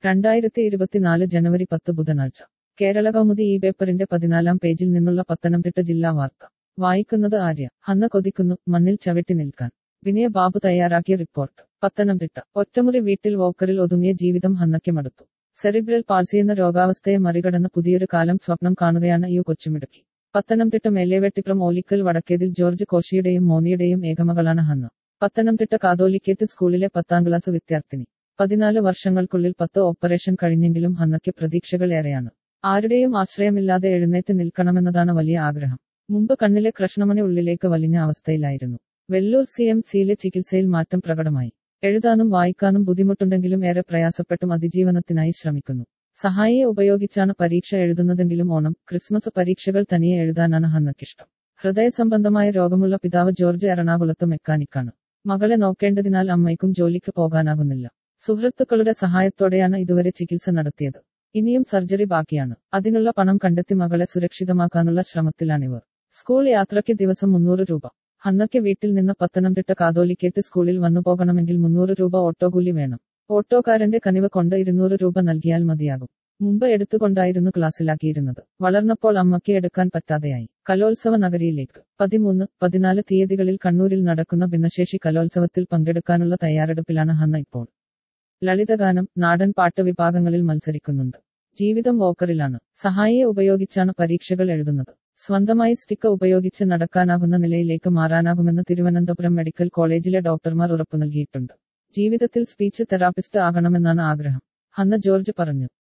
രണ്ടായിരത്തി ഇരുപത്തിനാല് ജനുവരി പത്ത് ബുധനാഴ്ച കേരള കൗമുദി ഈ പേപ്പറിന്റെ പതിനാലാം പേജിൽ നിന്നുള്ള പത്തനംതിട്ട ജില്ലാ വാർത്ത വായിക്കുന്നത് ആര്യ ഹന്ന കൊതിക്കുന്നു മണ്ണിൽ ചവിട്ടി നിൽക്കാൻ വിനയ ബാബു തയ്യാറാക്കിയ റിപ്പോർട്ട് പത്തനംതിട്ട ഒറ്റമുറി വീട്ടിൽ വോക്കറിൽ ഒതുങ്ങിയ ജീവിതം ഹന്നയ്ക്ക് മടുത്തു സെറിബ്രൽ പാൾസി എന്ന രോഗാവസ്ഥയെ മറികടന്ന് പുതിയൊരു കാലം സ്വപ്നം കാണുകയാണ് ഈ കൊച്ചുമിടുക്കി പത്തനംതിട്ട മേലേവെട്ടിപ്രം ഓലിക്കൽ വടക്കേതിൽ ജോർജ് കോശിയുടെയും മോനിയുടെയും ഏകമകളാണ് ഹന്ന പത്തനംതിട്ട കാതോലിക്കേത്ത് സ്കൂളിലെ പത്താം ക്ലാസ് വിദ്യാർത്ഥിനി പതിനാല് വർഷങ്ങൾക്കുള്ളിൽ പത്ത് ഓപ്പറേഷൻ കഴിഞ്ഞെങ്കിലും ഹന്നയ്ക്ക് പ്രതീക്ഷകൾ ഏറെയാണ് ആരുടെയും ആശ്രയമില്ലാതെ എഴുന്നേറ്റ് നിൽക്കണമെന്നതാണ് വലിയ ആഗ്രഹം മുമ്പ് കണ്ണിലെ കൃഷ്ണമണി ഉള്ളിലേക്ക് വലിഞ്ഞ അവസ്ഥയിലായിരുന്നു വെല്ലൂർ സി എം സിയിലെ ചികിത്സയിൽ മാറ്റം പ്രകടമായി എഴുതാനും വായിക്കാനും ബുദ്ധിമുട്ടുണ്ടെങ്കിലും ഏറെ പ്രയാസപ്പെട്ടും അതിജീവനത്തിനായി ശ്രമിക്കുന്നു സഹായിയെ ഉപയോഗിച്ചാണ് പരീക്ഷ എഴുതുന്നതെങ്കിലും ഓണം ക്രിസ്മസ് പരീക്ഷകൾ തനിയെ എഴുതാനാണ് ഹന്നയ്ക്കിഷ്ടം ഹൃദയ സംബന്ധമായ രോഗമുള്ള പിതാവ് ജോർജ് എറണാകുളത്ത് മെക്കാനിക്കാണ് മകളെ നോക്കേണ്ടതിനാൽ അമ്മയ്ക്കും ജോലിക്ക് പോകാനാകുന്നില്ല സുഹൃത്തുക്കളുടെ സഹായത്തോടെയാണ് ഇതുവരെ ചികിത്സ നടത്തിയത് ഇനിയും സർജറി ബാക്കിയാണ് അതിനുള്ള പണം കണ്ടെത്തി മകളെ സുരക്ഷിതമാക്കാനുള്ള ശ്രമത്തിലാണിവർ സ്കൂൾ യാത്രയ്ക്ക് ദിവസം മുന്നൂറ് രൂപ ഹന്നയ്ക്ക് വീട്ടിൽ നിന്ന് പത്തനംതിട്ട കാതോലിക്കേറ്റ് സ്കൂളിൽ വന്നു പോകണമെങ്കിൽ മുന്നൂറ് രൂപ ഓട്ടോകൂലി വേണം ഓട്ടോക്കാരന്റെ കനിവ് കൊണ്ട് ഇരുന്നൂറ് രൂപ നൽകിയാൽ മതിയാകും മുമ്പ് എടുത്തുകൊണ്ടായിരുന്നു ക്ലാസ്സിലാക്കിയിരുന്നത് വളർന്നപ്പോൾ അമ്മയ്ക്ക് എടുക്കാൻ പറ്റാതെയായി കലോത്സവ നഗരിയിലേക്ക് പതിമൂന്ന് പതിനാല് തീയതികളിൽ കണ്ണൂരിൽ നടക്കുന്ന ഭിന്നശേഷി കലോത്സവത്തിൽ പങ്കെടുക്കാനുള്ള തയ്യാറെടുപ്പിലാണ് ഹന്ന ഇപ്പോൾ ലളിതഗാനം നാടൻ പാട്ട് വിഭാഗങ്ങളിൽ മത്സരിക്കുന്നുണ്ട് ജീവിതം വോക്കറിലാണ് സഹായിയെ ഉപയോഗിച്ചാണ് പരീക്ഷകൾ എഴുതുന്നത് സ്വന്തമായി സ്റ്റിക്ക് ഉപയോഗിച്ച് നടക്കാനാകുന്ന നിലയിലേക്ക് മാറാനാകുമെന്ന് തിരുവനന്തപുരം മെഡിക്കൽ കോളേജിലെ ഡോക്ടർമാർ ഉറപ്പു നൽകിയിട്ടുണ്ട് ജീവിതത്തിൽ സ്പീച്ച് തെറാപ്പിസ്റ്റ് ആകണമെന്നാണ് ആഗ്രഹം ഹന്ന ജോർജ് പറഞ്ഞു